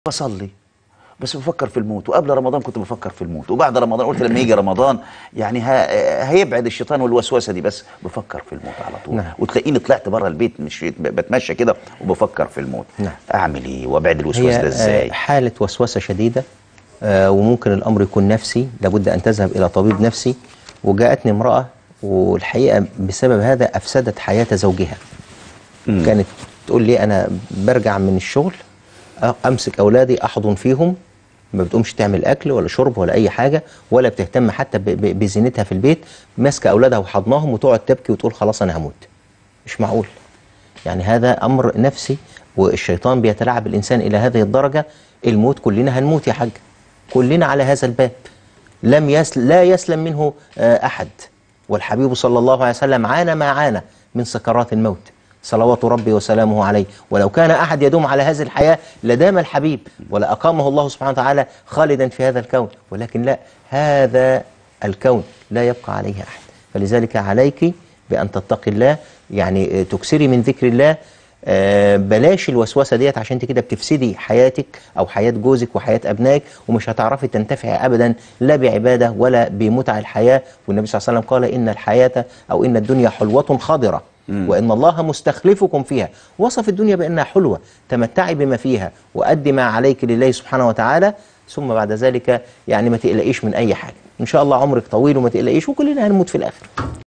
بصلي بس بفكر في الموت وقبل رمضان كنت بفكر في الموت وبعد رمضان قلت لما يجي رمضان يعني ها هيبعد الشيطان والوسوسه دي بس بفكر في الموت على طول نعم. وتلاقيني طلعت بره البيت مش بتمشى كده وبفكر في الموت نعم. اعمل ايه وابعد الوسواس هي ده ازاي آه، حالة وسوسة شديدة آه، وممكن الأمر يكون نفسي لابد أن تذهب إلى طبيب نفسي وجاءتني امرأة والحقيقة بسبب هذا أفسدت حياة زوجها مم. كانت تقول لي أنا برجع من الشغل أ- أمسك أولادي أحضن فيهم ما بتقومش تعمل أكل ولا شرب ولا أي حاجة ولا بتهتم حتى ب- ب- بزينتها في البيت ماسكة أولادها وحضناهم وتقعد تبكي وتقول خلاص أنا هموت مش معقول يعني هذا أمر نفسي والشيطان بيتلاعب الإنسان إلى هذه الدرجة الموت كلنا هنموت يا حاج كلنا على هذا الباب لم يسل لا يسلم منه آه، أحد والحبيب صلى الله عليه وسلم عانى ما عانى من سكرات الموت صلوات ربي وسلامه عليه ولو كان أحد يدوم على هذه الحياة لدام الحبيب ولأقامه الله سبحانه وتعالى خالدا في هذا الكون ولكن لا هذا الكون لا يبقى عليه أحد فلذلك عليك بأن تتقي الله يعني آه، تكسري من ذكر الله آه، بلاش الوسوسه ديت عشان انت كده بتفسدي حياتك او حياه جوزك وحياه ابنائك ومش هتعرفي تنتفعي ابدا لا بعباده ولا بمتع الحياه والنبي صلى الله عليه وسلم قال ان الحياه او ان الدنيا حلوه خضره وان الله مستخلفكم فيها وصف الدنيا بانها حلوه تمتعي بما فيها وادي ما عليك لله سبحانه وتعالى ثم بعد ذلك يعني ما تقلقيش من اي حاجه ان شاء الله عمرك طويل وما تقلقيش وكلنا هنموت في الاخر